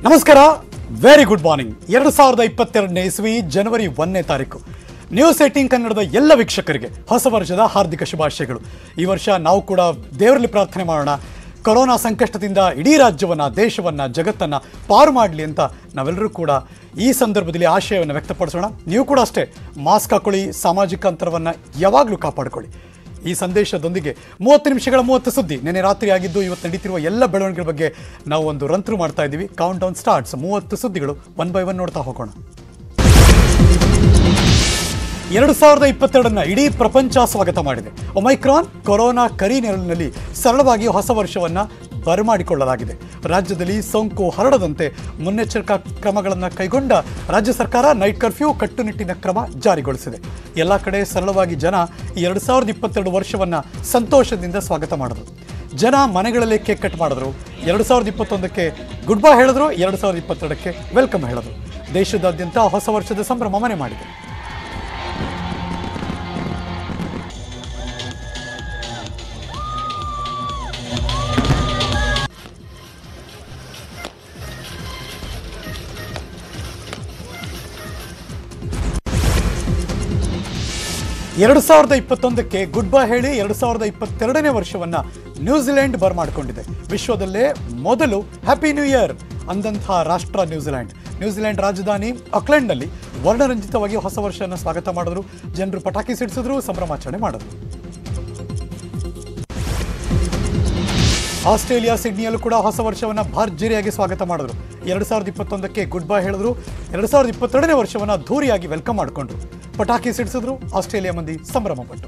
ನಮಸ್ಕಾರ very good morning ಎರಡು ಸಾವಿರದ ಇಪ್ಪತ್ತೆರಡನೇ ಇಸ್ವಿ ಜನವರಿ ಒಂದನೇ ತಾರೀಕು ನ್ಯೂಸ್ ಏಟೀನ್ ಕನ್ನಡದ ಎಲ್ಲ ವೀಕ್ಷಕರಿಗೆ ಹೊಸ ವರ್ಷದ ಹಾರ್ದಿಕ ಶುಭಾಶಯಗಳು ಈ ವರ್ಷ ನಾವು ಕೂಡ ದೇವರಲ್ಲಿ ಪ್ರಾರ್ಥನೆ ಮಾಡೋಣ ಕೊರೋನಾ ಸಂಕಷ್ಟದಿಂದ ಇಡೀ ರಾಜ್ಯವನ್ನ ದೇಶವನ್ನ ಜಗತ್ತನ್ನ ಪಾರು ಮಾಡಲಿ ಅಂತ ನಾವೆಲ್ಲರೂ ಕೂಡ ಈ ಸಂದರ್ಭದಲ್ಲಿ ಆಶಯವನ್ನು ವ್ಯಕ್ತಪಡಿಸೋಣ ನೀವು ಕೂಡ ಅಷ್ಟೇ ಮಾಸ್ಕ್ ಹಾಕೊಳ್ಳಿ ಸಾಮಾಜಿಕ ಅಂತರವನ್ನು ಯಾವಾಗಲೂ ಕಾಪಾಡಿಕೊಳ್ಳಿ ಈ ಸಂದೇಶದೊಂದಿಗೆ ಮೂವತ್ತು ನಿಮಿಷಗಳ ಮೂವತ್ತು ಸುದ್ದಿ ನಿನ್ನೆ ರಾತ್ರಿ ಆಗಿದ್ದು ಇವತ್ತು ನಡೀತಿರುವ ಎಲ್ಲ ಬೆಳವಣಿಗೆಗಳ ಬಗ್ಗೆ ನಾವು ಒಂದು ರಂತ್ರು ಮಾಡ್ತಾ ಇದ್ದೀವಿ ಕೌಂಟ್ ಡೌನ್ ಸ್ಟಾರ್ಟ್ಸ್ ಮೂವತ್ತು ಸುದ್ದಿಗಳು ಒನ್ ಬೈ ಒನ್ ನೋಡ್ತಾ ಹೋಗೋಣ ಎರಡು ಸಾವಿರದ ಇಪ್ಪತ್ತೆರಡನ್ನ ಇಡೀ ಪ್ರಪಂಚ ಸ್ವಾಗತ ಮಾಡಿದೆ ಒಮೈಕ್ರಾನ್ ಕೊರೋನಾ ಕರಿ ನೆರಳಿನಲ್ಲಿ ಸರಳವಾಗಿ ಹೊಸ ವರ್ಷವನ್ನ ಬರಮಾಡಿಕೊಳ್ಳಲಾಗಿದೆ ರಾಜ್ಯದಲ್ಲಿ ಸೋಂಕು ಹರಡದಂತೆ ಮುನ್ನೆಚ್ಚರಿಕಾ ಕ್ರಮಗಳನ್ನು ಕೈಗೊಂಡ ರಾಜ್ಯ ಸರ್ಕಾರ ನೈಟ್ ಕರ್ಫ್ಯೂ ಕಟ್ಟುನಿಟ್ಟಿನ ಕ್ರಮ ಜಾರಿಗೊಳಿಸಿದೆ ಎಲ್ಲ ಕಡೆ ಸರಳವಾಗಿ ಜನ ಈ ಎರಡು ಸಾವಿರದ ಇಪ್ಪತ್ತೆರಡು ವರ್ಷವನ್ನ ಸಂತೋಷದಿಂದ ಸ್ವಾಗತ ಮಾಡಿದ್ರು ಜನ ಮನೆಗಳಲ್ಲೇ ಕೇಕ್ ಕಟ್ ಮಾಡಿದ್ರು ಎರಡು ಸಾವಿರದ ಇಪ್ಪತ್ತೊಂದಕ್ಕೆ ಗುಡ್ ಬೈ ಹೇಳಿದ್ರು ಎರಡು ಸಾವಿರದ ಇಪ್ಪತ್ತೆರಡಕ್ಕೆ ವೆಲ್ಕಮ್ ಹೇಳಿದ್ರು ದೇಶದಾದ್ಯಂತ ಹೊಸ ವರ್ಷದ ಸಂಭ್ರಮ ಮನೆ ಮಾಡಿದೆ ಎರಡು ಸಾವಿರದ ಇಪ್ಪತ್ತೊಂದಕ್ಕೆ ಗುಡ್ ಬೈ ಹೇಳಿ ಎರಡು ಸಾವಿರದ ಇಪ್ಪತ್ತೆರಡನೇ ವರ್ಷವನ್ನ ನ್ಯೂಜಿಲೆಂಡ್ ಬರಮಾಡಿಕೊಂಡಿದೆ ವಿಶ್ವದಲ್ಲೇ ಮೊದಲು ಹ್ಯಾಪಿ ನ್ಯೂ ಇಯರ್ ಅಂದಂತಹ ರಾಷ್ಟ್ರ ನ್ಯೂಜಿಲೆಂಡ್ ನ್ಯೂಜಿಲೆಂಡ್ ರಾಜಧಾನಿ ಆಕ್ಲೆಂಡ್ನಲ್ಲಿ ವರ್ಣರಂಜಿತವಾಗಿ ಹೊಸ ವರ್ಷವನ್ನು ಸ್ವಾಗತ ಮಾಡಿದ್ರು ಜನರು ಪಟಾಕಿ ಸಿಡಿಸಿದ್ರು ಸಂಭ್ರಮಾಚರಣೆ ಮಾಡಿದ್ರು ಆಸ್ಟ್ರೇಲಿಯಾ ಸಿಡ್ನಿಯಲ್ಲೂ ಕೂಡ ಹೊಸ ವರ್ಷವನ್ನ ಭರ್ಜರಿಯಾಗಿ ಸ್ವಾಗತ ಮಾಡಿದ್ರು ಎರಡು ಸಾವಿರದ ಇಪ್ಪತ್ತೊಂದಕ್ಕೆ ಗುಡ್ ಬೈ ಹೇಳಿದ್ರು ಎರಡು ಸಾವಿರದ ಇಪ್ಪತ್ತೆರಡನೇ ವರ್ಷವನ್ನ ಧೂರಿಯಾಗಿ ವೆಲ್ಕಮ್ ಮಾಡಿಕೊಂಡ್ರು ಪಟಾಕಿ ಸಿಡಿಸಿದ್ರು ಆಸ್ಟ್ರೇಲಿಯಾ ಮಂದಿ ಸಂಭ್ರಮ ಪಟ್ಟರು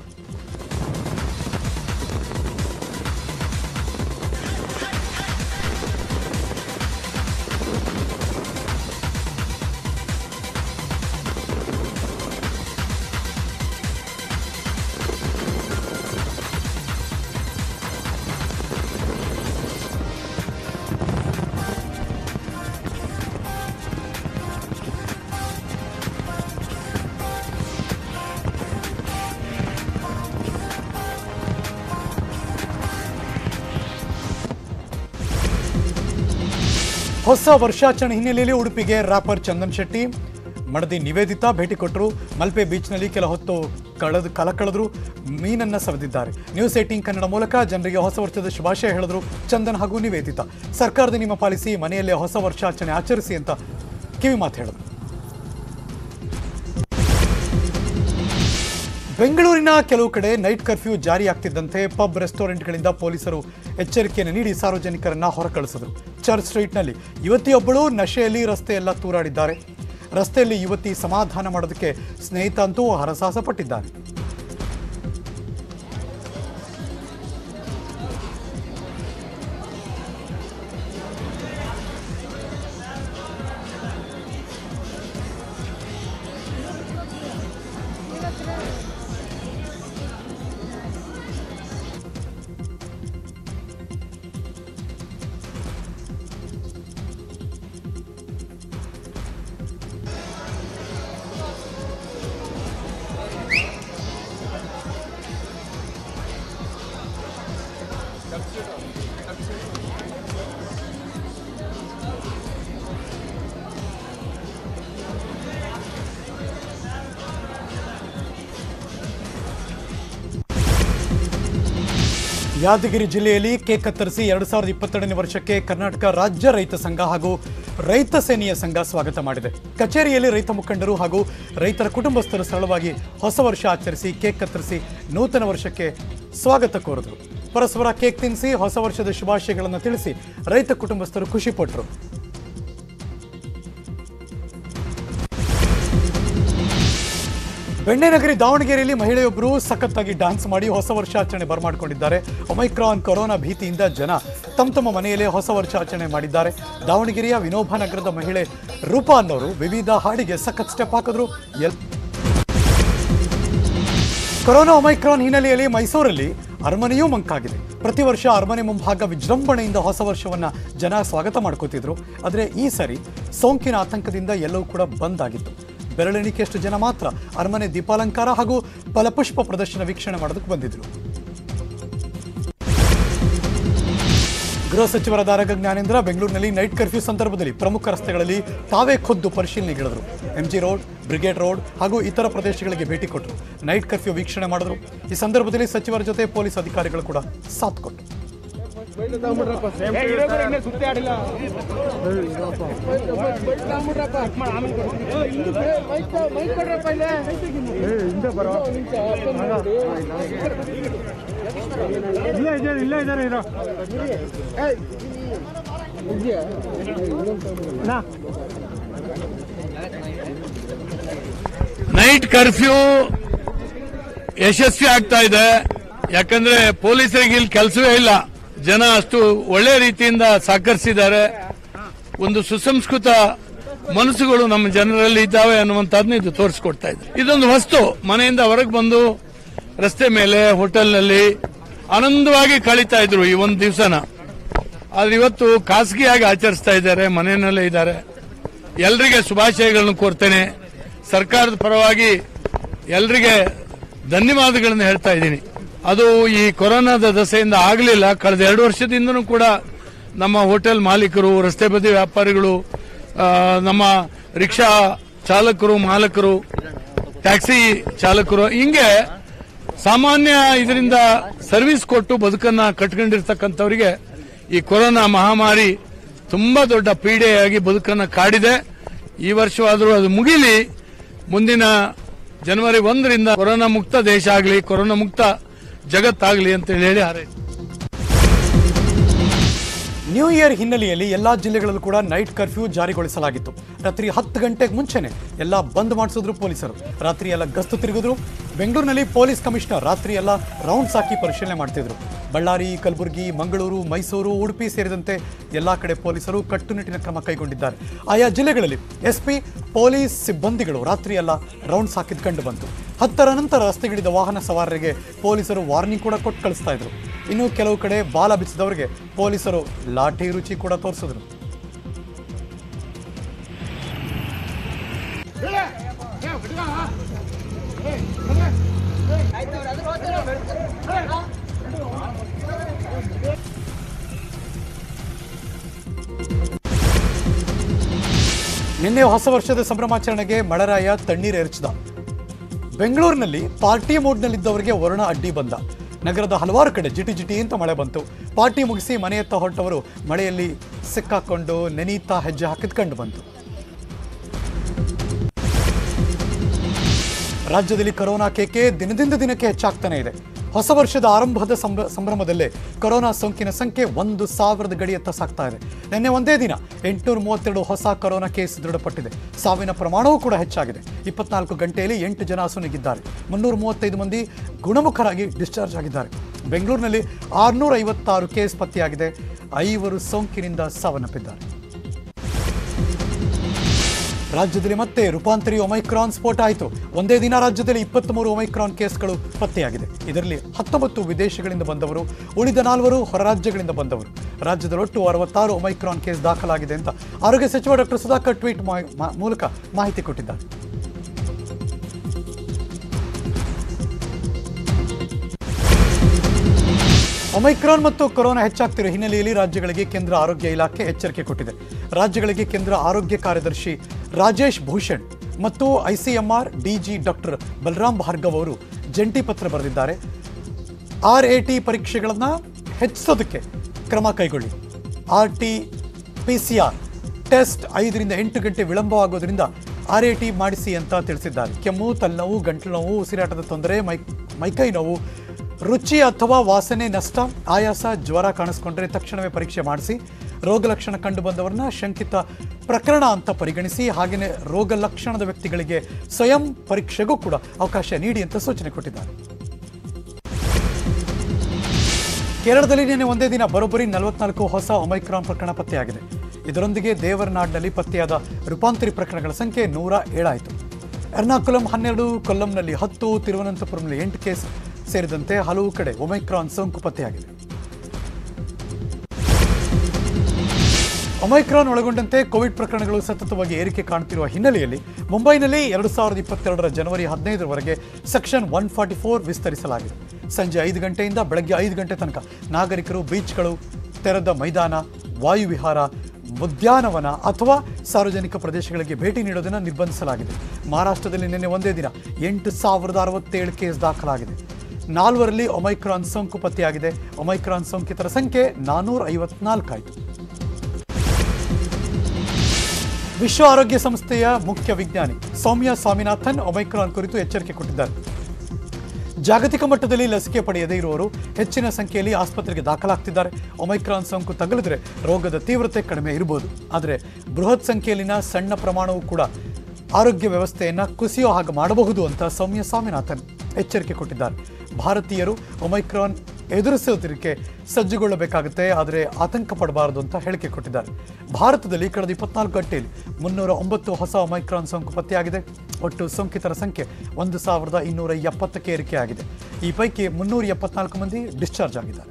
ಹೊಸ ವರ್ಷಾಚರಣೆ ಹಿನ್ನೆಲೆಯಲ್ಲಿ ಉಡುಪಿಗೆ ರ್ಯಾಪರ್ ಚಂದನ್ ಶೆಟ್ಟಿ ಮಡದಿ ನಿವೇದಿತಾ ಭೇಟಿ ಕೊಟ್ಟರು ಮಲ್ಪೆ ಬೀಚ್ನಲ್ಲಿ ಕೆಲ ಹೊತ್ತು ಕಳೆದು ಕಲ ಕಳೆದ್ರು ಮೀನನ್ನ ಸವೆದಿದ್ದಾರೆ ನ್ಯೂಸ್ ಏಟೀನ್ ಕನ್ನಡ ಮೂಲಕ ಜನರಿಗೆ ಹೊಸ ವರ್ಷದ ಶುಭಾಶಯ ಹೇಳಿದ್ರು ಚಂದನ್ ಹಾಗೂ ನಿವೇದಿತಾ ಸರ್ಕಾರದ ನಿಯಮ ಪಾಲಿಸಿ ಮನೆಯಲ್ಲೇ ಹೊಸ ವರ್ಷಾಚರಣೆ ಆಚರಿಸಿ ಅಂತ ಕಿವಿ ಮಾತು ಹೇಳಿದ್ರು ಬೆಂಗಳೂರಿನ ಕೆಲವು ಕಡೆ ನೈಟ್ ಕರ್ಫ್ಯೂ ಜಾರಿಯಾಗ್ತಿದ್ದಂತೆ ಪಬ್ ರೆಸ್ಟೋರೆಂಟ್ಗಳಿಂದ ಪೊಲೀಸರು ಎಚ್ಚರಿಕೆಯನ್ನು ನೀಡಿ ಸಾರ್ವಜನಿಕರನ್ನ ಹೊರಕಳಿಸಿದರು ಚರ್ಚ್ ಸ್ಟ್ರೀಟ್ನಲ್ಲಿ ಯುವತಿಯೊಬ್ಬಳು ನಶೆಯಲ್ಲಿ ರಸ್ತೆಯೆಲ್ಲ ತೂರಾಡಿದ್ದಾರೆ ರಸ್ತೆಯಲ್ಲಿ ಯುವತಿ ಸಮಾಧಾನ ಮಾಡೋದಕ್ಕೆ ಸ್ನೇಹಿತ ಅಂತೂ ಹರಸಾಹಸ ಪಟ್ಟಿದ್ದಾರೆ ಯಾದಗಿರಿ ಜಿಲ್ಲೆಯಲ್ಲಿ ಕೇಕ್ ಕತ್ತರಿಸಿ ಎರಡು ಸಾವಿರದ ಇಪ್ಪತ್ತೆರಡನೇ ವರ್ಷಕ್ಕೆ ಕರ್ನಾಟಕ ರಾಜ್ಯ ರೈತ ಸಂಘ ಹಾಗೂ ರೈತ ಸೇನೆಯ ಸಂಘ ಸ್ವಾಗತ ಮಾಡಿದೆ ಕಚೇರಿಯಲ್ಲಿ ರೈತ ಮುಖಂಡರು ಹಾಗೂ ರೈತರ ಕುಟುಂಬಸ್ಥರು ಸರಳವಾಗಿ ಹೊಸ ವರ್ಷ ಆಚರಿಸಿ ಕೇಕ್ ಕತ್ತರಿಸಿ ನೂತನ ವರ್ಷಕ್ಕೆ ಸ್ವಾಗತ ಕೋರಿದರು ಪರಸ್ಪರ ಕೇಕ್ ತಿನ್ನಿಸಿ ಹೊಸ ವರ್ಷದ ಶುಭಾಶಯಗಳನ್ನು ತಿಳಿಸಿ ರೈತ ಕುಟುಂಬಸ್ಥರು ಖುಷಿಪಟ್ಟರು ಬೆಣ್ಣೆನಗರಿ ದಾವಣಗೆರೆಯಲ್ಲಿ ಮಹಿಳೆಯೊಬ್ಬರು ಸಖತ್ತಾಗಿ ಡ್ಯಾನ್ಸ್ ಮಾಡಿ ಹೊಸ ವರ್ಷಾಚರಣೆ ಬರಮಾಡಿಕೊಂಡಿದ್ದಾರೆ ಒಮೈಕ್ರಾನ್ ಕೊರೋನಾ ಭೀತಿಯಿಂದ ಜನ ತಮ್ಮ ತಮ್ಮ ಮನೆಯಲ್ಲೇ ಹೊಸ ವರ್ಷಾಚರಣೆ ಮಾಡಿದ್ದಾರೆ ದಾವಣಗೆರೆಯ ವಿನೋಬ ನಗರದ ಮಹಿಳೆ ರೂಪಾ ಅನ್ನೋರು ವಿವಿಧ ಹಾಡಿಗೆ ಸಖತ್ ಸ್ಟೆಪ್ ಹಾಕಿದ್ರು ಎಲ್ ಕೊರೋನಾ ಒಮೈಕ್ರಾನ್ ಹಿನ್ನೆಲೆಯಲ್ಲಿ ಮೈಸೂರಲ್ಲಿ ಅರಮನೆಯೂ ಮಂಕಾಗಿದೆ ಪ್ರತಿ ವರ್ಷ ಅರಮನೆ ಮುಂಭಾಗ ವಿಜೃಂಭಣೆಯಿಂದ ಹೊಸ ವರ್ಷವನ್ನ ಜನ ಸ್ವಾಗತ ಮಾಡ್ಕೋತಿದ್ರು ಆದರೆ ಈ ಸರಿ ಸೋಂಕಿನ ಆತಂಕದಿಂದ ಎಲ್ಲವೂ ಕೂಡ ಬಂದ್ ಆಗಿತ್ತು ಬೆರಳೆಣಿಕೆಯಷ್ಟು ಜನ ಮಾತ್ರ ಅರಮನೆ ದೀಪಾಲಂಕಾರ ಹಾಗೂ ಫಲಪುಷ್ಪ ಪ್ರದರ್ಶನ ವೀಕ್ಷಣೆ ಮಾಡೋದಕ್ಕೆ ಬಂದಿದ್ರು ಗೃಹ ಸಚಿವರಾದ ಆರಗ ಜ್ಞಾನೇಂದ್ರ ಬೆಂಗಳೂರಿನಲ್ಲಿ ನೈಟ್ ಕರ್ಫ್ಯೂ ಸಂದರ್ಭದಲ್ಲಿ ಪ್ರಮುಖ ರಸ್ತೆಗಳಲ್ಲಿ ತಾವೇ ಖುದ್ದು ಪರಿಶೀಲನೆಗಿಳಿದರು ಎಂಜಿ ರೋಡ್ ಬ್ರಿಗೇಡ್ ರೋಡ್ ಹಾಗೂ ಇತರ ಪ್ರದೇಶಗಳಿಗೆ ಭೇಟಿ ಕೊಟ್ಟರು ನೈಟ್ ಕರ್ಫ್ಯೂ ವೀಕ್ಷಣೆ ಮಾಡಿದ್ರು ಈ ಸಂದರ್ಭದಲ್ಲಿ ಸಚಿವರ ಜೊತೆ ಪೊಲೀಸ್ ಅಧಿಕಾರಿಗಳು ಕೂಡ ಸಾಥ್ ಕೊಟ್ಟರು ಇಲ್ಲೇ ಇದ್ದಾರೆ ಇಲ್ಲೇ ಇದ್ದಾರೆ ಇರೋ ನಾ ನೈಟ್ ಕರ್ಫ್ಯೂ ಯಶಸ್ವಿ ಆಗ್ತಾ ಇದೆ ಯಾಕಂದ್ರೆ ಪೊಲೀಸರಿಗೆ ಇಲ್ಲಿ ಕೆಲಸವೇ ಇಲ್ಲ ಜನ ಅಷ್ಟು ಒಳ್ಳೆ ರೀತಿಯಿಂದ ಸಹಕರಿಸಿದ್ದಾರೆ ಒಂದು ಸುಸಂಸ್ಕೃತ ಮನಸ್ಸುಗಳು ನಮ್ಮ ಜನರಲ್ಲಿ ಇದ್ದಾವೆ ಅನ್ನುವಂಥದ್ದನ್ನ ಇದು ತೋರಿಸ್ಕೊಡ್ತಾ ಇದೆ ಇದೊಂದು ವಸ್ತು ಮನೆಯಿಂದ ಹೊರಗೆ ಬಂದು ರಸ್ತೆ ಮೇಲೆ ಹೋಟೆಲ್ನಲ್ಲಿ ಆನಂದವಾಗಿ ಕಳೀತಾ ಇದ್ರು ಈ ಒಂದು ದಿವಸನ ಆದ್ರೆ ಇವತ್ತು ಖಾಸಗಿಯಾಗಿ ಆಚರಿಸ್ತಾ ಇದ್ದಾರೆ ಮನೆಯಲ್ಲೇ ಇದ್ದಾರೆ ಎಲ್ರಿಗೆ ಶುಭಾಶಯಗಳನ್ನು ಕೋರ್ತೇನೆ ಸರ್ಕಾರದ ಪರವಾಗಿ ಎಲ್ರಿಗೆ ಧನ್ಯವಾದಗಳನ್ನು ಹೇಳ್ತಾ ಇದ್ದೀನಿ ಅದು ಈ ಕೊರೋನಾದ ದಸೆಯಿಂದ ಆಗಲಿಲ್ಲ ಕಳೆದ ಎರಡು ವರ್ಷದಿಂದನೂ ಕೂಡ ನಮ್ಮ ಹೋಟೆಲ್ ಮಾಲೀಕರು ರಸ್ತೆ ಬದಿ ವ್ಯಾಪಾರಿಗಳು ಆ, ನಮ್ಮ ರಿಕ್ಷಾ ಚಾಲಕರು ಮಾಲಕರು ಟ್ಯಾಕ್ಸಿ ಚಾಲಕರು ಹಿಂಗೆ ಸಾಮಾನ್ಯ ಇದರಿಂದ ಸರ್ವಿಸ್ ಕೊಟ್ಟು ಬದುಕನ್ನ ಕಟ್ಕೊಂಡಿರ್ತಕ್ಕಂಥವರಿಗೆ ಈ ಕೊರೋನಾ ಮಹಾಮಾರಿ ತುಂಬಾ ದೊಡ್ಡ ಪೀಡೆಯಾಗಿ ಬದುಕನ್ನ ಕಾಡಿದೆ ಈ ವರ್ಷವಾದರೂ ಅದು ಮುಗಿಲಿ ಮುಂದಿನ ಜನವರಿ ಒಂದರಿಂದ ಕೊರೋನಾ ಮುಕ್ತ ದೇಶ ಆಗಲಿ ಕೊರೋನಾ ಮುಕ್ತ ಜಗತ್ತಾಗಲಿ ಅಂತ ಹೇಳಿ ಹಾರೈಸಿ ನ್ಯೂ ಇಯರ್ ಹಿನ್ನೆಲೆಯಲ್ಲಿ ಎಲ್ಲಾ ಜಿಲ್ಲೆಗಳಲ್ಲೂ ಕೂಡ ನೈಟ್ ಕರ್ಫ್ಯೂ ಜಾರಿಗೊಳಿಸಲಾಗಿತ್ತು ರಾತ್ರಿ ಹತ್ತು ಗಂಟೆಗೆ ಮುಂಚೆನೆ ಎಲ್ಲ ಬಂದ್ ಮಾಡಿಸಿದ್ರು ಪೊಲೀಸರು ರಾತ್ರಿ ಎಲ್ಲ ಗಸ್ತು ತಿರುಗಿದ್ರು ಬೆಂಗಳೂರಿನಲ್ಲಿ ಪೊಲೀಸ್ ಕಮಿಷನರ್ ರಾತ್ರಿ ಎಲ್ಲ ರೌಂಡ್ಸ್ ಹಾಕಿ ಪರಿಶೀಲನೆ ಮಾಡ್ತಿದ್ರು ಬಳ್ಳಾರಿ ಕಲಬುರಗಿ ಮಂಗಳೂರು ಮೈಸೂರು ಉಡುಪಿ ಸೇರಿದಂತೆ ಎಲ್ಲಾ ಕಡೆ ಪೊಲೀಸರು ಕಟ್ಟುನಿಟ್ಟಿನ ಕ್ರಮ ಕೈಗೊಂಡಿದ್ದಾರೆ ಆಯಾ ಜಿಲ್ಲೆಗಳಲ್ಲಿ ಎಸ್ಪಿ ಪೊಲೀಸ್ ಸಿಬ್ಬಂದಿಗಳು ರಾತ್ರಿ ಎಲ್ಲ ರೌಂಡ್ಸ್ ಹಾಕಿದ್ ಕಂಡು ಬಂತು ಹತ್ತರ ನಂತರ ರಸ್ತೆಗಿಳಿದ ವಾಹನ ಸವಾರರಿಗೆ ಪೊಲೀಸರು ವಾರ್ನಿಂಗ್ ಕೂಡ ಕೊಟ್ಟು ಕಳಿಸ್ತಾ ಇದ್ರು ಇನ್ನು ಕೆಲವು ಕಡೆ ಬಾಲ ಬಿಚ್ಚಿದವರಿಗೆ ಪೊಲೀಸರು ಲಾಠಿ ರುಚಿ ಕೂಡ ತೋರಿಸಿದ್ರು ನಿನ್ನೆ ಹೊಸ ವರ್ಷದ ಸಂಭ್ರಮಾಚರಣೆಗೆ ಮಳರಾಯ ತಣ್ಣೀರು ಎರಚಿದ ಬೆಂಗಳೂರಿನಲ್ಲಿ ಪಾರ್ಟಿ ಮೋಡ್ನಲ್ಲಿದ್ದವರಿಗೆ ವರುಣ ಅಡ್ಡಿ ಬಂದ ನಗರದ ಹಲವಾರು ಕಡೆ ಜಿಟಿ ಜಿಟಿ ಅಂತ ಮಳೆ ಬಂತು ಪಾರ್ಟಿ ಮುಗಿಸಿ ಮನೆಯತ್ತ ಹೊರಟವರು ಮಳೆಯಲ್ಲಿ ಸಿಕ್ಕಾಕೊಂಡು ನೆನೀತಾ ಹೆಜ್ಜೆ ಹಾಕಿದ್ ಕಂಡು ಬಂತು ರಾಜ್ಯದಲ್ಲಿ ಕೊರೋನಾ ಕೇಕೆ ದಿನದಿಂದ ದಿನಕ್ಕೆ ಹೆಚ್ಚಾಗ್ತಾನೆ ಇದೆ ಹೊಸ ವರ್ಷದ ಆರಂಭದ ಸಂಭ್ರ ಸಂಭ್ರಮದಲ್ಲೇ ಕೊರೋನಾ ಸೋಂಕಿನ ಸಂಖ್ಯೆ ಒಂದು ಸಾವಿರದ ಗಡಿಯತ್ತ ಸಾಗ್ತಾ ಇದೆ ನಿನ್ನೆ ಒಂದೇ ದಿನ ಎಂಟುನೂರ ಮೂವತ್ತೆರಡು ಹೊಸ ಕೊರೋನಾ ಕೇಸ್ ದೃಢಪಟ್ಟಿದೆ ಸಾವಿನ ಪ್ರಮಾಣವೂ ಕೂಡ ಹೆಚ್ಚಾಗಿದೆ ಇಪ್ಪತ್ನಾಲ್ಕು ಗಂಟೆಯಲ್ಲಿ ಎಂಟು ಜನ ಅಸುನೀಗಿದ್ದಾರೆ ಮುನ್ನೂರ ಮೂವತ್ತೈದು ಮಂದಿ ಗುಣಮುಖರಾಗಿ ಡಿಸ್ಚಾರ್ಜ್ ಆಗಿದ್ದಾರೆ ಬೆಂಗಳೂರಿನಲ್ಲಿ ಆರುನೂರ ಐವತ್ತಾರು ಕೇಸ್ ಪತ್ತೆಯಾಗಿದೆ ಐವರು ಸೋಂಕಿನಿಂದ ಸಾವನ್ನಪ್ಪಿದ್ದಾರೆ ರಾಜ್ಯದಲ್ಲಿ ಮತ್ತೆ ರೂಪಾಂತರಿ ಒಮೈಕ್ರಾನ್ ಸ್ಫೋಟ ಆಯಿತು ಒಂದೇ ದಿನ ರಾಜ್ಯದಲ್ಲಿ ಇಪ್ಪತ್ತ್ಮೂರು ಒಮೈಕ್ರಾನ್ ಕೇಸ್ಗಳು ಪತ್ತೆಯಾಗಿದೆ ಇದರಲ್ಲಿ ಹತ್ತೊಂಬತ್ತು ವಿದೇಶಗಳಿಂದ ಬಂದವರು ಉಳಿದ ನಾಲ್ವರು ಹೊರ ರಾಜ್ಯಗಳಿಂದ ಬಂದವರು ರಾಜ್ಯದ ಒಟ್ಟು ಅರವತ್ತಾರು ಒಮೈಕ್ರಾನ್ ಕೇಸ್ ದಾಖಲಾಗಿದೆ ಅಂತ ಆರೋಗ್ಯ ಸಚಿವ ಡಾಕ್ಟರ್ ಸುಧಾಕರ್ ಟ್ವೀಟ್ ಮಾ- ಮಾ- ಮೂಲಕ ಮಾಹಿತಿ ಕೊಟ್ಟಿದ್ದಾರೆ ಒಮೈಕ್ರಾನ್ ಮತ್ತು ಕೊರೋನಾ ಹೆಚ್ಚಾಗ್ತಿರೋ ಹಿನ್ನೆಲೆಯಲ್ಲಿ ರಾಜ್ಯಗಳಿಗೆ ಕೇಂದ್ರ ಆರೋಗ್ಯ ಇಲಾಖೆ ಎಚ್ಚರಿಕೆ ಕೊಟ್ಟಿದೆ ರಾಜ್ಯಗಳಿಗೆ ಕೇಂದ್ರ ಆರೋಗ್ಯ ಕಾರ್ಯದರ್ಶಿ ರಾಜೇಶ್ ಭೂಷಣ್ ಮತ್ತು ICMR DG doctor Balram Bhargav ಅವರು ಜಂಟಿ ಪತ್ರ ಬರೆದಿದ್ದಾರೆ ಆರ್ ಎ ಟಿ ಪರೀಕ್ಷೆಗಳನ್ನು ಹೆಚ್ಚಿಸೋದಕ್ಕೆ ಕ್ರಮ ಕೈಗೊಳ್ಳಿ R T P C R test ಐದರಿಂದ ಎಂಟು ಗಂಟೆ ವಿಳಂಬವಾಗೋದ್ರಿಂದ ಆರ್ ಎ ಟಿ ಮಾಡಿಸಿ ಅಂತ ತಿಳಿಸಿದ್ದಾರೆ ಕೆಮ್ಮು ತಲೆನೋವು ಗಂಟಲು ನೋವು ಉಸಿರಾಟದ ತೊಂದರೆ ಮೈ ಮೈಕೈ ನೋವು ರುಚಿ ಅಥವಾ ವಾಸನೆ ನಷ್ಟ ಆಯಾಸ ಜ್ವರ ಕಾಣಿಸ್ಕೊಂಡ್ರೆ ತಕ್ಷಣವೇ ಪರೀಕ್ಷೆ ಮಾಡಿಸಿ ರೋಗ ಲಕ್ಷಣ ಕಂಡು ಬಂದವರನ್ನ ಶಂಕಿತ ಪ್ರಕರಣ ಅಂತ ಪರಿಗಣಿಸಿ ಹಾಗೆಯೇ ರೋಗ ಲಕ್ಷಣದ ವ್ಯಕ್ತಿಗಳಿಗೆ ಸ್ವಯಂ ಪರೀಕ್ಷೆಗೂ ಕೂಡ ಅವಕಾಶ ನೀಡಿ ಅಂತ ಸೂಚನೆ ಕೊಟ್ಟಿದ್ದಾರೆ ಕೇರಳದಲ್ಲಿ ನಿನ್ನೆ ಒಂದೇ ದಿನ ಬರೋಬ್ಬರಿ ನಲವತ್ನಾಲ್ಕು ಹೊಸ ಒಮೈಕ್ರಾನ್ ಪ್ರಕರಣ ಪತ್ತೆಯಾಗಿದೆ ಇದರೊಂದಿಗೆ ದೇವರನಾಡ್ನಲ್ಲಿ ಪತ್ತೆಯಾದ ರೂಪಾಂತರಿ ಪ್ರಕರಣಗಳ ಸಂಖ್ಯೆ ನೂರ ಏಳಾಯಿತು ಎರ್ನಾಕುಲಂ ಹನ್ನೆರಡು ಕೊಲ್ಲಂನಲ್ಲಿ ಹತ್ತು ತಿರುವನಂತಪುರಂನಲ್ಲಿ ಎಂಟು ಕೇಸ್ ಸೇರಿದಂತೆ ಹಲವು ಕಡೆ ಒಮೈಕ್ರಾನ್ ಸೋಂಕು ಪತ್ತೆಯಾಗಿದೆ ಒಮೈಕ್ರಾನ್ ಒಳಗೊಂಡಂತೆ ಕೋವಿಡ್ ಪ್ರಕರಣಗಳು ಸತತವಾಗಿ ಏರಿಕೆ ಕಾಣುತ್ತಿರುವ ಹಿನ್ನೆಲೆಯಲ್ಲಿ ಮುಂಬೈನಲ್ಲಿ ಎರಡು ಸಾವಿರದ ಇಪ್ಪತ್ತೆರಡರ ಜನವರಿ ಹದಿನೈದರವರೆಗೆ ಸೆಕ್ಷನ್ ಒನ್ ಫಾರ್ಟಿ ಫೋರ್ ವಿಸ್ತರಿಸಲಾಗಿದೆ ಸಂಜೆ ಐದು ಗಂಟೆಯಿಂದ ಬೆಳಗ್ಗೆ ಐದು ಗಂಟೆ ತನಕ ನಾಗರಿಕರು ಬೀಚ್ಗಳು ತೆರೆದ ಮೈದಾನ ವಾಯುವಿಹಾರ ಉದ್ಯಾನವನ ಅಥವಾ ಸಾರ್ವಜನಿಕ ಪ್ರದೇಶಗಳಿಗೆ ಭೇಟಿ ನೀಡೋದನ್ನು ನಿರ್ಬಂಧಿಸಲಾಗಿದೆ ಮಹಾರಾಷ್ಟ್ರದಲ್ಲಿ ನಿನ್ನೆ ಒಂದೇ ದಿನ ಎಂಟು ಸಾವಿರದ ಅರವತ್ತೇಳು ಕೇಸ್ ದಾಖಲಾಗಿದೆ ನಾಲ್ವರಲ್ಲಿ ಒಮೈಕ್ರಾನ್ ಸೋಂಕು ಪತ್ತೆಯಾಗಿದೆ ಒಮೈಕ್ರಾನ್ ಸೋಂಕಿತರ ಸಂಖ್ಯೆ ನಾನ್ನೂರ ಐವತ್ನಾಲ್ಕಾಯಿತು ವಿಶ್ವ ಆರೋಗ್ಯ ಸಂಸ್ಥೆಯ ಮುಖ್ಯ ವಿಜ್ಞಾನಿ ಸೌಮ್ಯ ಸ್ವಾಮಿನಾಥನ್ ಒಮೈಕ್ರಾನ್ ಕುರಿತು ಎಚ್ಚರಿಕೆ ಕೊಟ್ಟಿದ್ದಾರೆ ಜಾಗತಿಕ ಮಟ್ಟದಲ್ಲಿ ಲಸಿಕೆ ಪಡೆಯದೇ ಇರುವವರು ಹೆಚ್ಚಿನ ಸಂಖ್ಯೆಯಲ್ಲಿ ಆಸ್ಪತ್ರೆಗೆ ದಾಖಲಾಗ್ತಿದ್ದಾರೆ ಒಮೈಕ್ರಾನ್ ಸೋಂಕು ತಗುಲಿದ್ರೆ ರೋಗದ ತೀವ್ರತೆ ಕಡಿಮೆ ಇರಬಹುದು ಆದರೆ ಬೃಹತ್ ಸಂಖ್ಯೆಯಲ್ಲಿನ ಸಣ್ಣ ಪ್ರಮಾಣವೂ ಕೂಡ ಆರೋಗ್ಯ ವ್ಯವಸ್ಥೆಯನ್ನ ಕುಸಿಯೋ ಹಾಗೆ ಮಾಡಬಹುದು ಅಂತ ಸೌಮ್ಯ ಸ್ವಾಮಿನಾಥನ್ ಎಚ್ಚರಿಕೆ ಕೊಟ್ಟಿದ್ದಾರೆ ಭಾರತೀಯರು ಒಮೈಕ್ರಾನ್ ಎದುರಿಸೋದಕ್ಕೆ ಸಜ್ಜುಗೊಳ್ಳಬೇಕಾಗುತ್ತೆ ಆದರೆ ಆತಂಕ ಪಡಬಾರದು ಅಂತ ಹೇಳಿಕೆ ಕೊಟ್ಟಿದ್ದಾರೆ ಭಾರತದಲ್ಲಿ ಕಳೆದ ಇಪ್ಪತ್ನಾಲ್ಕು ಗಂಟೆಯಲ್ಲಿ ಮುನ್ನೂರ ಒಂಬತ್ತು ಹೊಸ ಒಮೈಕ್ರಾನ್ ಸೋಂಕು ಪತ್ತೆಯಾಗಿದೆ ಒಟ್ಟು ಸೋಂಕಿತರ ಸಂಖ್ಯೆ ಒಂದು ಸಾವಿರದ ಇನ್ನೂರ ಎಪ್ಪತ್ತಕ್ಕೆ ಏರಿಕೆಯಾಗಿದೆ ಈ ಪೈಕಿ ಮುನ್ನೂರ ಎಪ್ಪತ್ನಾಲ್ಕು ಮಂದಿ ಡಿಸ್ಚಾರ್ಜ್ ಆಗಿದ್ದಾರೆ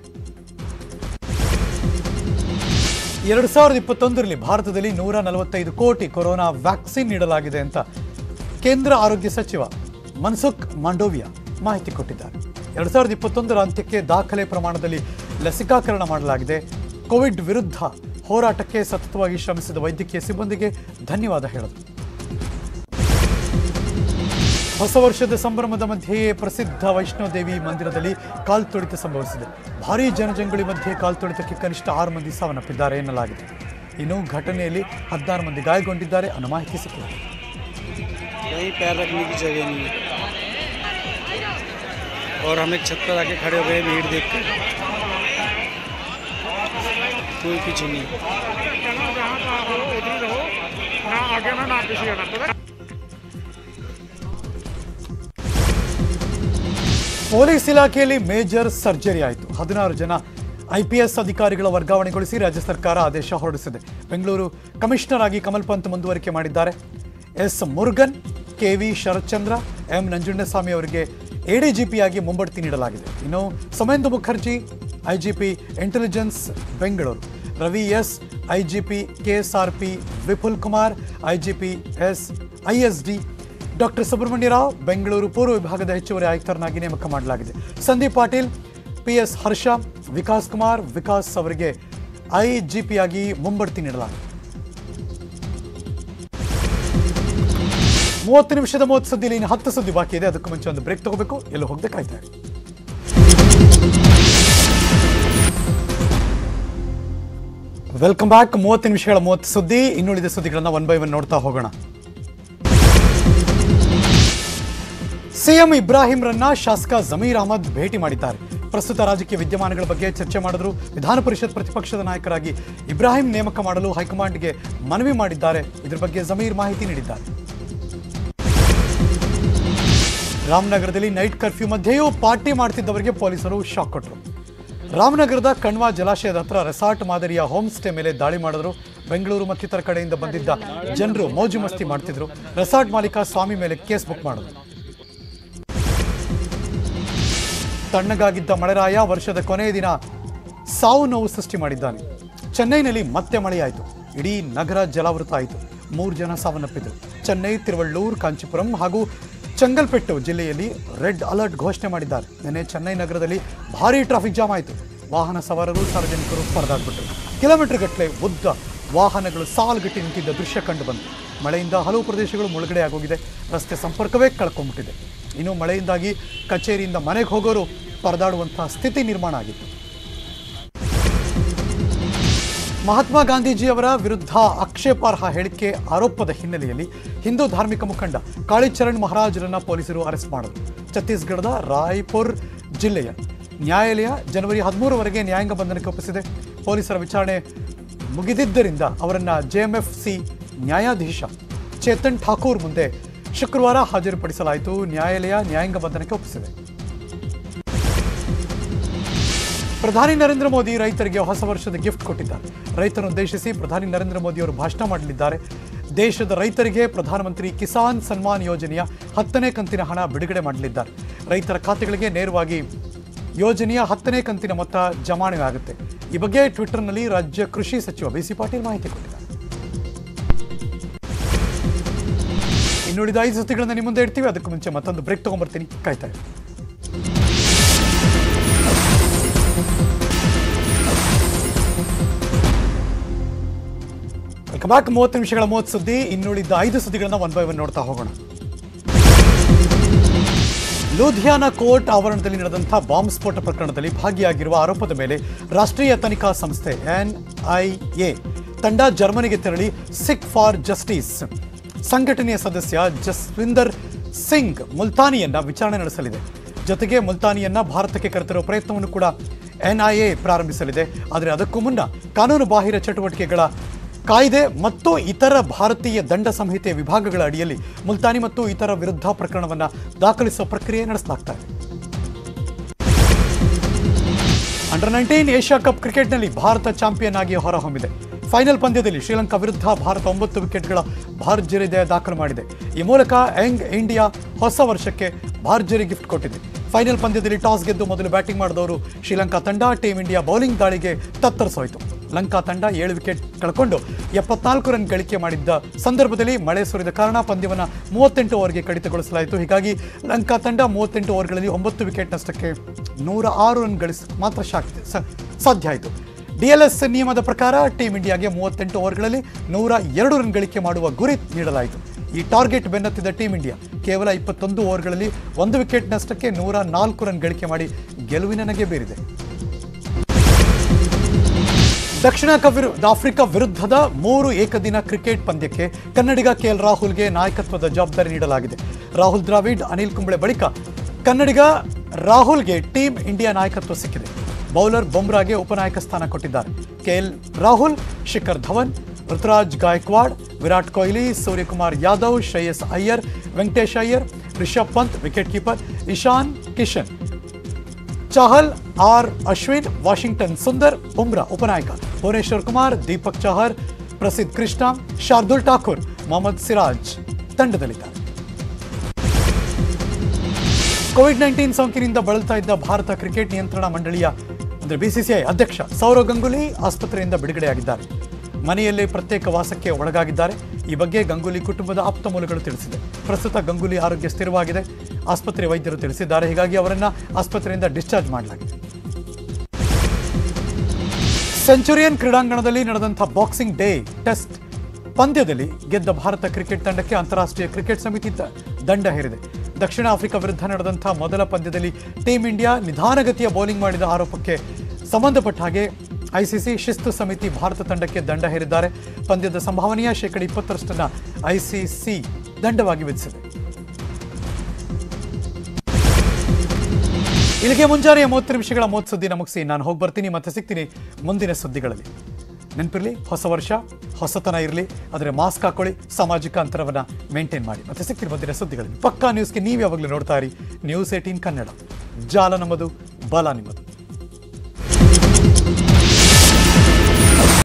ಎರಡು ಸಾವಿರದ ಇಪ್ಪತ್ತೊಂದರಲ್ಲಿ ಭಾರತದಲ್ಲಿ ನೂರ ನಲವತ್ತೈದು ಕೋಟಿ ಕೊರೋನಾ ವ್ಯಾಕ್ಸಿನ್ ನೀಡಲಾಗಿದೆ ಅಂತ ಕೇಂದ್ರ ಆರೋಗ್ಯ ಸಚಿವ ಮನ್ಸುಖ್ ಮಾಂಡೋವಿಯಾ ಮಾಹಿತಿ ಕೊಟ್ಟಿದ್ದಾರೆ ಎರಡು ಸಾವಿರದ ಇಪ್ಪತ್ತೊಂದರ ಅಂತ್ಯಕ್ಕೆ ದಾಖಲೆ ಪ್ರಮಾಣದಲ್ಲಿ ಲಸಿಕಾಕರಣ ಮಾಡಲಾಗಿದೆ ಕೋವಿಡ್ ವಿರುದ್ಧ ಹೋರಾಟಕ್ಕೆ ಸತತವಾಗಿ ಶ್ರಮಿಸಿದ ವೈದ್ಯಕೀಯ ಸಿಬ್ಬಂದಿಗೆ ಧನ್ಯವಾದ ಹೇಳಿದರು ಹೊಸ ವರ್ಷದ ಸಂಭ್ರಮದ ಮಧ್ಯೆಯೇ ಪ್ರಸಿದ್ಧ ವೈಷ್ಣೋದೇವಿ ಮಂದಿರದಲ್ಲಿ ಕಾಲ್ತುಳಿತ ಸಂಭವಿಸಿದೆ ಭಾರೀ ಜನಜಂಗುಳಿ ಮಧ್ಯೆ ಕಾಲ್ತುಳಿತಕ್ಕೆ ಕನಿಷ್ಠ ಆರು ಮಂದಿ ಸಾವನ್ನಪ್ಪಿದ್ದಾರೆ ಎನ್ನಲಾಗಿದೆ ಇನ್ನು ಘಟನೆಯಲ್ಲಿ ಹದಿನಾರು ಮಂದಿ ಗಾಯಗೊಂಡಿದ್ದಾರೆ ಅನ್ನೋ ಮಾಹಿತಿ ಸಿಕ್ಕಿದೆ कहीं पैर रखने की जगह नहीं है और हम एक छत पर आके खड़े हो गए भीड़ देख कर कोई पीछे नहीं ना आगे में ना पीछे आना तो ಪೊಲೀಸ್ ಇಲಾಖೆಯಲ್ಲಿ ಮೇಜರ್ ಸರ್ಜರಿ ಆಯಿತು ಹದಿನಾರು ಜನ ಐಪಿಎಸ್ ಅಧಿಕಾರಿಗಳ ವರ್ಗಾವಣೆಗೊಳಿಸಿ ರಾಜ್ಯ ಸರ್ಕಾರ ಆದೇಶ ಹೊರಡಿಸಿದೆ ಬೆಂಗಳೂರು ಕಮಿಷನರ್ ಆಗಿ ಕಮಲ್ ಪಂತ್ ಮುಂದುವರಿಕೆ ಮಾಡಿದ್ದಾರೆ S Murugan K V Sharathchandra M Nanjundaswamy ಅವರಿಗೆ ಎಡಿಜಿಪಿಯಾಗಿ ಮುಂಬಡ್ತಿ ನೀಡಲಾಗಿದೆ ಇನ್ನು Soumendu Mukherjee IGP intelligence Bengaluru Ravi S IGP KSRP Vipul Kumar IGP S ISD doctor Subrahmanya Rao Bengaluru ಪೂರ್ವ ವಿಭಾಗದ ಹೆಚ್ಚುವರಿ ಆಯುಕ್ತರನ್ನಾಗಿ ನೇಮಕ ಮಾಡಲಾಗಿದೆ ಸಂದೀಪ್ ಪಾಟೀಲ್ ಪಿಎಸ್ ಹರ್ಷ ವಿಕಾಸ್ ಕುಮಾರ್ ವಿಕಾಸ್ ಅವರಿಗೆ ಐಜಿಪಿಯಾಗಿ ಮುಂಬಡ್ತಿ ನೀಡಲಾಗಿದೆ ಮೂವತ್ತು ನಿಮಿಷದ ಮೂವತ್ತು ಸುದ್ದಿಯಲ್ಲಿ ಇನ್ನು ಹತ್ತು ಸುದ್ದಿ ಬಾಕಿ ಇದೆ ಅದಕ್ಕೂ ಮುಂಚೆ ಒಂದು ಬ್ರೇಕ್ ತಗೋಬೇಕು ಎಲ್ಲೂ ಹೋಗದೆ ಕಾಯ್ತಾ ಇರಿ. ವೆಲ್ಕಮ್ ಬ್ಯಾಕ್ ಮೂವತ್ತು ನಿಮಿಷಗಳ ಮೂವತ್ತು ಸುದ್ದಿ ಇನ್ನುಳಿದ ಸುದ್ದಿಗಳನ್ನ ಒನ್ ಬೈ ಒನ್ ನೋಡ್ತಾ ಹೋಗೋಣ ಸಿಎಂ ಇಬ್ರಾಹಿಂರನ್ನ ಶಾಸಕ ಜಮೀರ್ ಅಹಮದ್ ಭೇಟಿ ಮಾಡಿದ್ದಾರೆ ಪ್ರಸ್ತುತ ರಾಜಕೀಯ ವಿದ್ಯಮಾನಗಳ ಬಗ್ಗೆ ಚರ್ಚೆ ಮಾಡಿದ್ರು ವಿಧಾನ ಪರಿಷತ್ ಪ್ರತಿಪಕ್ಷದ ನಾಯಕರಾಗಿ ಇಬ್ರಾಹಿಂ ನೇಮಕ ಮಾಡಲು ಹೈಕಮಾಂಡ್ಗೆ ಮನವಿ ಮಾಡಿದ್ದಾರೆ ಇದ್ರ ಬಗ್ಗೆ ಜಮೀರ್ ಮಾಹಿತಿ ನೀಡಿದ್ದಾರೆ ರಾಮನಗರದಲ್ಲಿ ನೈಟ್ ಕರ್ಫ್ಯೂ ಮಧ್ಯೆಯೂ ಪಾರ್ಟಿ ಮಾಡ್ತಿದ್ದವರಿಗೆ ಪೊಲೀಸರು ಶಾಕ್ ಕೊಟ್ಟರು ರಾಮನಗರದ ಕಣ್ವಾ ಜಲಾಶಯದ ಹತ್ರ ರೆಸಾರ್ಟ್ ಮಾದರಿಯ ಹೋಮ್ ಸ್ಟೇ ಮೇಲೆ ದಾಳಿ ಮಾಡಿದ್ರು ಬೆಂಗಳೂರು ಮತ್ತಿತರ ಕಡೆಯಿಂದ ಬಂದಿದ್ದ ಜನರು ಮೌಜು ಮಸ್ತಿ ಮಾಡ್ತಿದ್ರು ರೆಸಾರ್ಟ್ ಮಾಲೀಕ ಸ್ವಾಮಿ ಮೇಲೆ ಕೇಸ್ ಬುಕ್ ಮಾಡಿದ್ರು ತಣ್ಣಗಾಗಿದ್ದ ಮಳೆರಾಯ ವರ್ಷದ ಕೊನೆಯ ದಿನ ಸಾವು ನೋವು ಸೃಷ್ಟಿ ಮಾಡಿದ್ದಾನೆ ಚೆನ್ನೈನಲ್ಲಿ ಮತ್ತೆ ಮಳೆಯಾಯಿತು ಇಡೀ ನಗರ ಜಲಾವೃತ ಆಯಿತು ಮೂರು ಜನ ಸಾವನ್ನಪ್ಪಿದರು ಚೆನ್ನೈ ತಿರುವಳ್ಳೂರ್ ಕಾಂಚೀಪುರಂ ಹಾಗೂ ಚಂಗಲ್ಪೆಟ್ಟು ಜಿಲ್ಲೆಯಲ್ಲಿ ರೆಡ್ ಅಲರ್ಟ್ ಘೋಷಣೆ ಮಾಡಿದ್ದಾರೆ ನಿನ್ನೆ ಚೆನ್ನೈ ನಗರದಲ್ಲಿ ಭಾರೀ ಟ್ರಾಫಿಕ್ ಜಾಮ್ ಆಯಿತು ವಾಹನ ಸವಾರರು ಸಾರ್ವಜನಿಕರು ಪರದಾಡ್ಬಿಟ್ರು ಕಿಲೋಮೀಟರ್ ಗಟ್ಟಲೆ ಉದ್ದ ವಾಹನಗಳು ಸಾಲುಗಟ್ಟಿ ನಿಂತಿದ್ದ ದೃಶ್ಯ ಕಂಡು ಬಂತು ಮಳೆಯಿಂದ ಹಲವು ಪ್ರದೇಶಗಳು ಮುಳುಗಡೆ ಆಗೋಗಿದೆ ರಸ್ತೆ ಸಂಪರ್ಕವೇ ಕಳ್ಕೊಂಡ್ಬಿಟ್ಟಿದೆ ಇನ್ನು ಮಳೆಯಿಂದಾಗಿ ಕಚೇರಿಯಿಂದ ಮನೆಗೆ ಹೋಗೋರು ಪರದಾಡುವಂತಹ ಸ್ಥಿತಿ ನಿರ್ಮಾಣ ಆಗಿತ್ತು ಮಹಾತ್ಮ ಗಾಂಧೀಜಿಯವರ ವಿರುದ್ಧ ಆಕ್ಷೇಪಾರ್ಹ ಹೇಳಿಕೆ ಆರೋಪದ ಹಿನ್ನೆಲೆಯಲ್ಲಿ ಹಿಂದೂ ಧಾರ್ಮಿಕ ಮುಖಂಡ ಕಾಳಿಚರಣ್ ಮಹಾರಾಜರನ್ನ ಪೊಲೀಸರು ಅರೆಸ್ಟ್ ಮಾಡಿದರು ಛತ್ತೀಸ್ಗಢದ ರಾಯ್ಪುರ್ ಜಿಲ್ಲೆಯ ನ್ಯಾಯಾಲಯ ಜನವರಿ ಹದಿಮೂರವರೆಗೆ ನ್ಯಾಯಾಂಗ ಬಂಧನಕ್ಕೆ ಒಪ್ಪಿಸಿದೆ ಪೊಲೀಸರ ವಿಚಾರಣೆ ಮುಗಿದಿದ್ದರಿಂದ ಅವರನ್ನ ಜೆಎಂಎಫ್ಸಿ ನ್ಯಾಯಾಧೀಶ ಚೇತನ್ ಠಾಕೂರ್ ಮುಂದೆ ಶುಕ್ರವಾರ ಹಾಜರುಪಡಿಸಲಾಯಿತು ನ್ಯಾಯಾಲಯ ನ್ಯಾಯಾಂಗ ಬಂಧನಕ್ಕೆ ಒಪ್ಪಿಸಿದೆ ಪ್ರಧಾನಿ ನರೇಂದ್ರ ಮೋದಿ ರೈತರಿಗೆ ಹೊಸ ವರ್ಷದ ಗಿಫ್ಟ್ ಕೊಟ್ಟಿದ್ದಾರೆ ರೈತರನ್ನು ಉದ್ದೇಶಿಸಿ ಪ್ರಧಾನಿ ನರೇಂದ್ರ ಮೋದಿ ಅವರು ಭಾಷಣ ಮಾಡಲಿದ್ದಾರೆ ದೇಶದ ರೈತರಿಗೆ ಪ್ರಧಾನಮಂತ್ರಿ ಕಿಸಾನ್ ಸನ್ಮಾನ್ ಯೋಜನೆಯ ಹತ್ತನೇ ಕಂತಿನ ಹಣ ಬಿಡುಗಡೆ ಮಾಡಲಿದ್ದಾರೆ ರೈತರ ಖಾತೆಗಳಿಗೆ ನೇರವಾಗಿ ಯೋಜನೆಯ ಹತ್ತನೇ ಕಂತಿನ ಮೊತ್ತ ಜಮಾವಣೆ ಆಗುತ್ತೆ ಈ ಬಗ್ಗೆ ಟ್ವಿಟರ್ನಲ್ಲಿ ರಾಜ್ಯ ಕೃಷಿ ಸಚಿವ ಬಿಸಿ ಪಾಟೀಲ್ ಮಾಹಿತಿ ಕೊಟ್ಟಿದ್ದಾರೆ ಇನ್ನುಳಿದ ಐದು ಸುದ್ದಿಗಳನ್ನ ನಿಮ್ಮ ಮುಂದೆ ಇಡ್ತೀವಿ ಅದಕ್ಕೂ ಮುಂಚೆ ಮತ್ತೊಂದು ಬ್ರೇಕ್ ತಗೊಂಡ್ಬರ್ತೀನಿ ಕಾಯ್ತಾ ಇರಿ. ವೆಲ್ಕಮ್ ಬ್ಯಾಕ್ ಮೂವತ್ತು ನಿಮಿಷಗಳ ಮೂವತ್ತು ಸುದ್ದಿ ಇನ್ನುಳಿದ ಐದು ಸುದ್ದಿಗಳನ್ನ ಒನ್ ಬೈ ಒನ್ ನೋಡ್ತಾ ಹೋಗೋಣ ಲೂಧಿಯಾನ ಕೋರ್ಟ್ ಆವರಣದಲ್ಲಿ ನಡೆದಂಥ ಬಾಂಬ್ ಸ್ಫೋಟ ಪ್ರಕರಣದಲ್ಲಿ ಭಾಗಿಯಾಗಿರುವ ಆರೋಪದ ಮೇಲೆ ರಾಷ್ಟ್ರೀಯ ತನಿಖಾ ಸಂಸ್ಥೆ ಎನ್ಐಎ ತಂಡ ಜರ್ಮನಿಗೆ ತೆರಳಿ ಸಿಕ್ ಫಾರ್ ಜಸ್ಟಿಸ್ ಸಂಘಟನೆಯ ಸದಸ್ಯ ಜಸ್ವಿಂದರ್ ಸಿಂಗ್ ಮುಲ್ತಾನಿಯನ್ನ ವಿಚಾರಣೆ ನಡೆಸಲಿದೆ ಜೊತೆಗೆ ಮುಲ್ತಾನಿಯನ್ನ ಭಾರತಕ್ಕೆ ಕರೆತರುವ ಪ್ರಯತ್ನವನ್ನು ಕೂಡ ಎನ್ಐಎ ಪ್ರಾರಂಭಿಸಲಿದೆ ಆದರೆ ಅದಕ್ಕೂ ಮುನ್ನ ಕಾನೂನು ಬಾಹಿರ ಚಟುವಟಿಕೆಗಳ ಕಾಯ್ದೆ ಮತ್ತು ಇತರ ಭಾರತೀಯ ದಂಡ ಸಂಹಿತೆ ವಿಭಾಗಗಳ ಅಡಿಯಲ್ಲಿ ಮುಲ್ತಾನಿ ಮತ್ತು ಇತರ ವಿರುದ್ಧ ಪ್ರಕರಣವನ್ನು ದಾಖಲಿಸುವ ಪ್ರಕ್ರಿಯೆ ನಡೆಸಲಾಗ್ತಾ ಇದೆ ಅಂಡರ್ ನೈನ್ಟೀನ್ ಏಷ್ಯಾ ಕಪ್ ಕ್ರಿಕೆಟ್ನಲ್ಲಿ ಭಾರತ ಚಾಂಪಿಯನ್ ಆಗಿ ಹೊರಹೊಮ್ಮಿದೆ ಫೈನಲ್ ಪಂದ್ಯದಲ್ಲಿ ಶ್ರೀಲಂಕಾ ವಿರುದ್ಧ ಭಾರತ ಒಂಬತ್ತು ವಿಕೆಟ್ಗಳ ಭರ್ಜರಿ ಜಯ ದಾಖಲು ಮಾಡಿದೆ ಈ ಮೂಲಕ ಯಂಗ್ ಇಂಡಿಯಾ ಹೊಸ ವರ್ಷಕ್ಕೆ ಭರ್ಜರಿ ಗಿಫ್ಟ್ ಕೊಟ್ಟಿದೆ ಫೈನಲ್ ಪಂದ್ಯದಲ್ಲಿ ಟಾಸ್ ಗೆದ್ದು ಮೊದಲು ಬ್ಯಾಟಿಂಗ್ ಮಾಡಿದವರು ಶ್ರೀಲಂಕಾ ತಂಡ ಟೀಂ ಇಂಡಿಯಾ ಬೌಲಿಂಗ್ ದಾಳಿಗೆ ತತ್ತರಿಸೋಯಿತು ಲಂಕಾ ತಂಡ ಏಳು ವಿಕೆಟ್ ಕಳ್ಕೊಂಡು ಎಪ್ಪತ್ನಾಲ್ಕು ರನ್ ಗಳಿಕೆ ಮಾಡಿದ್ದ ಸಂದರ್ಭದಲ್ಲಿ ಮಳೆ ಸುರಿದ ಕಾರಣ ಪಂದ್ಯವನ್ನು ಮೂವತ್ತೆಂಟು ಓವರ್ಗೆ ಕಡಿತಗೊಳಿಸಲಾಯಿತು ಹೀಗಾಗಿ ಲಂಕಾ ತಂಡ ಮೂವತ್ತೆಂಟು ಓವರ್ಗಳಲ್ಲಿ ಒಂಬತ್ತು ವಿಕೆಟ್ ನಷ್ಟಕ್ಕೆ ನೂರ ಆರು ರನ್ ಗಳಿಸ ಮಾತ್ರ ಶಾಕ್ತಿ ಸ- ಸಾಧ್ಯ ಆಯಿತು ಡಿಎಲ್ಎಸ್ ನಿಯಮದ ಪ್ರಕಾರ ಟೀಂ ಇಂಡಿಯಾಗೆ ಮೂವತ್ತೆಂಟು ಓವರ್ಗಳಲ್ಲಿ ನೂರ ಎರಡು ರನ್ ಗಳಿಕೆ ಮಾಡುವ ಗುರಿ ನೀಡಲಾಯಿತು ಈ ಟಾರ್ಗೆಟ್ ಬೆನ್ನತ್ತಿದ ಟೀಂ ಇಂಡಿಯಾ ಕೇವಲ ಇಪ್ಪತ್ತೊಂದು ಓವರ್ಗಳಲ್ಲಿ ಒಂದು ವಿಕೆಟ್ ನಷ್ಟಕ್ಕೆ ನೂರ ನಾಲ್ಕು ರನ್ ಗಳಿಕೆ ಮಾಡಿ ಗೆಲುವಿನ ನಗೆ ಬೀರಿದೆ ದಕ್ಷಿಣ ಕವಿರು ಆಫ್ರಿಕಾ ವಿರುದ್ಧದ ಮೂರು ಏಕದಿನ ಕ್ರಿಕೆಟ್ ಪಂದ್ಯಕ್ಕೆ ಕನ್ನಡಿಗ ಕೆಎಲ್ ರಾಹುಲ್ಗೆ ನಾಯಕತ್ವದ ಜವಾಬ್ದಾರಿ ನೀಡಲಾಗಿದೆ ರಾಹುಲ್ ದ್ರಾವಿಡ್ ಅನಿಲ್ ಕುಂಬ್ಳೆ ಬಳಿಕ ಕನ್ನಡಿಗ ರಾಹುಲ್ಗೆ ಟೀಂ ಇಂಡಿಯಾ ನಾಯಕತ್ವ ಸಿಕ್ಕಿದೆ ಬೌಲರ್ ಬೊಮ್ರಾಗೆ ಉಪನಾಯಕ ಸ್ಥಾನ ಕೊಟ್ಟಿದ್ದಾರೆ KL Rahul Shikhar Dhawan Ruturaj Gaikwad Virat Kohli Suryakumar Yadav Shreyas Iyer Venkatesh Iyer Rishabh Pant wicket keeper Ishan Kishan Chahal R Ashwin Washington Sundar Bumrah ಉಪನಾಯಕ ಭುವನೇಶ್ವರ್ ಕುಮಾರ್ ದೀಪಕ್ ಚಹರ್ ಪ್ರಸಿದ್ಧ ಕೃಷ್ಣ ಶಾರ್ದುಲ್ ಠಾಕೂರ್ ಮೊಹಮ್ಮದ್ ಸಿರಾಜ್ ತಂಡದಲ್ಲಿದ್ದಾರೆ ಕೋವಿಡ್ ನೈನ್ಟೀನ್ ಸೋಂಕಿನಿಂದ ಬಳಲ್ತಾ ಇದ್ದ ಭಾರತ ಕ್ರಿಕೆಟ್ ನಿಯಂತ್ರಣ ಮಂಡಳಿಯ ಅಂದರೆ ಬಿಸಿಸಿಐ ಅಧ್ಯಕ್ಷ ಸೌರವ್ ಗಂಗೂಲಿ ಆಸ್ಪತ್ರೆಯಿಂದ ಬಿಡುಗಡೆಯಾಗಿದ್ದಾರೆ ಮನೆಯಲ್ಲೇ ಪ್ರತ್ಯೇಕ ವಾಸಕ್ಕೆ ಒಳಗಾಗಿದ್ದಾರೆ ಈ ಬಗ್ಗೆ ಗಂಗೂಲಿ ಕುಟುಂಬದ ಆಪ್ತ ಮೂಲಗಳು ತಿಳಿಸಿದೆ ಪ್ರಸ್ತುತ ಗಂಗೂಲಿ ಆರೋಗ್ಯ ಸ್ಥಿರವಾಗಿದೆ ಆಸ್ಪತ್ರೆ ವೈದ್ಯರು ತಿಳಿಸಿದ್ದಾರೆ ಹೀಗಾಗಿ ಅವರನ್ನ ಆಸ್ಪತ್ರೆಯಿಂದ ಡಿಸ್ಚಾರ್ಜ್ ಮಾಡಲಾಗಿದೆ ಸೆಂಚುರಿಯನ್ ಕ್ರೀಡಾಂಗಣದಲ್ಲಿ ನಡೆದಂಥ ಬಾಕ್ಸಿಂಗ್ ಡೇ ಟೆಸ್ಟ್ ಪಂದ್ಯದಲ್ಲಿ ಗೆದ್ದ ಭಾರತ ಕ್ರಿಕೆಟ್ ತಂಡಕ್ಕೆ ಅಂತಾರಾಷ್ಟ್ರೀಯ ಕ್ರಿಕೆಟ್ ಸಮಿತಿ ದ- ದಂಡ ಹೇರಿದೆ ದಕ್ಷಿಣ ಆಫ್ರಿಕಾ ವಿರುದ್ಧ ನಡೆದಂಥ ಮೊದಲ ಪಂದ್ಯದಲ್ಲಿ ಟೀಂ ಇಂಡಿಯಾ ನಿಧಾನಗತಿಯ ಬೌಲಿಂಗ್ ಮಾಡಿದ ಆರೋಪಕ್ಕೆ ಸಂಬಂಧಪಟ್ಟ ಹಾಗೆ ಐಸಿಸಿ ಶಿಸ್ತು ಸಮಿತಿ ಭಾರತ ತಂಡಕ್ಕೆ ದಂಡ ಹೇರಿದ್ದಾರೆ ಪಂದ್ಯದ ಸಂಭಾವನೆಯ ಶೇಕಡ ಇಪ್ಪತ್ತರಷ್ಟನ್ನ ಐಸಿಸಿ ದಂಡವಾಗಿ ವಿಧಿಸಿದೆ ಇಲ್ಲಿಗೆ ಮುಂಜಾನೆಯ ಮೂವತ್ತು ನಿಮಿಷಗಳ ಮೂವತ್ತು ಸುದ್ದಿನ ಮುಗಿಸಿ ನಾನು ಹೋಗಿ ಬರ್ತೀನಿ ಮತ್ತೆ ಸಿಗ್ತೀನಿ ಮುಂದಿನ ಸುದ್ದಿಗಳಲ್ಲಿ ನೆನಪಿರಲಿ ಹೊಸ ವರ್ಷ ಹೊಸತನ ಇರಲಿ ಆದರೆ ಮಾಸ್ಕ್ ಹಾಕೊಳ್ಳಿ ಸಾಮಾಜಿಕ ಅಂತರವನ್ನು ಮೇಂಟೈನ್ ಮಾಡಿ ಮತ್ತೆ ಸಿಗ್ತೀನಿ ಮುಂದಿನ ಸುದ್ದಿಗಳಲ್ಲಿ ಪಕ್ಕಾ ನ್ಯೂಸ್ಗೆ ನೀವು ಯಾವಾಗಲೂ ನೋಡ್ತಾ ಇರಿ ನ್ಯೂಸ್ ಏಟೀನ್ ಕನ್ನಡ ಜಾಲ ನಮ್ಮದು ಬಲ ನಿಮ್ಮದು